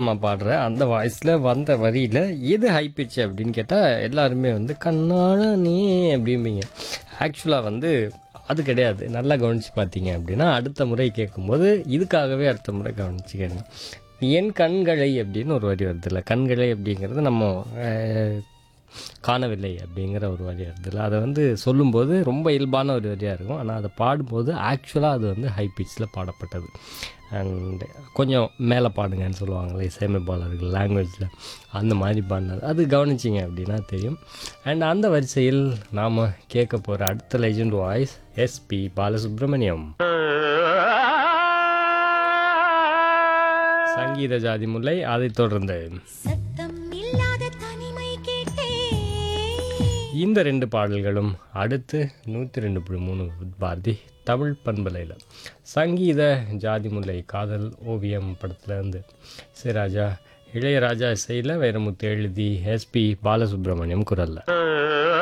நம்ம பாடுற அந்த வாய்ஸில் வந்த வரியில் எது ஹை பிச் அப்படின்னு கேட்டால் எல்லாருமே வந்து கண்ணான நீ அப்படிம்பீங்க ஆக்சுவலாக வந்து அது கிடையாது நல்லா கவனித்து பார்த்தீங்க அப்படின்னா அடுத்த முறை கேட்கும்போது இதுக்காகவே அடுத்த முறை கவனிச்சு கேட்கணும் என் கண்களை அப்படின்னு ஒரு வரி வருதுல்ல கண்களை அப்படிங்கிறது நம்ம அஹ், காணவில்லை அப்படிங்கிற ஒரு வரி வருதுல்ல அதை வந்து சொல்லும்போது ரொம்ப இயல்பான ஒரு வரியாக இருக்கும் ஆனால் அதை பாடும்போது ஆக்சுவலாக அது வந்து ஹை பிச்சில் பாடப்பட்டது அண்ட் கொஞ்சம் மேலே பாடுங்கன்னு சொல்லுவாங்களே இசையமைப்பாளர்கள் லாங்குவேஜில் அந்த மாதிரி பாடினது அது கவனிச்சிங்க அப்படின்னா தெரியும் அண்ட் அந்த வரிசையில் நாம் கேட்க போகிற அடுத்த லெஜண்ட் வாய்ஸ் எஸ்பி பாலசுப்ரமணியம் சங்கீத ஜாதி முல்லை அதைத் தொடர்ந்து சத்தம் இல்லாத தனிமை கேட்டே இந்த ரெண்டு பாடல்களும் அடுத்து நூற்றி ரெண்டு புள்ளி மூணு பாரதி தமிழ் பண்பலையில் சங்கீத ஜாதி முல்லை காதல் ஓவியம் படத்துல இருந்து சிராஜா இளையராஜா இசையில் வைரமுத்து எழுதி எஸ்பி பாலசுப்ரமணியம் குரலில்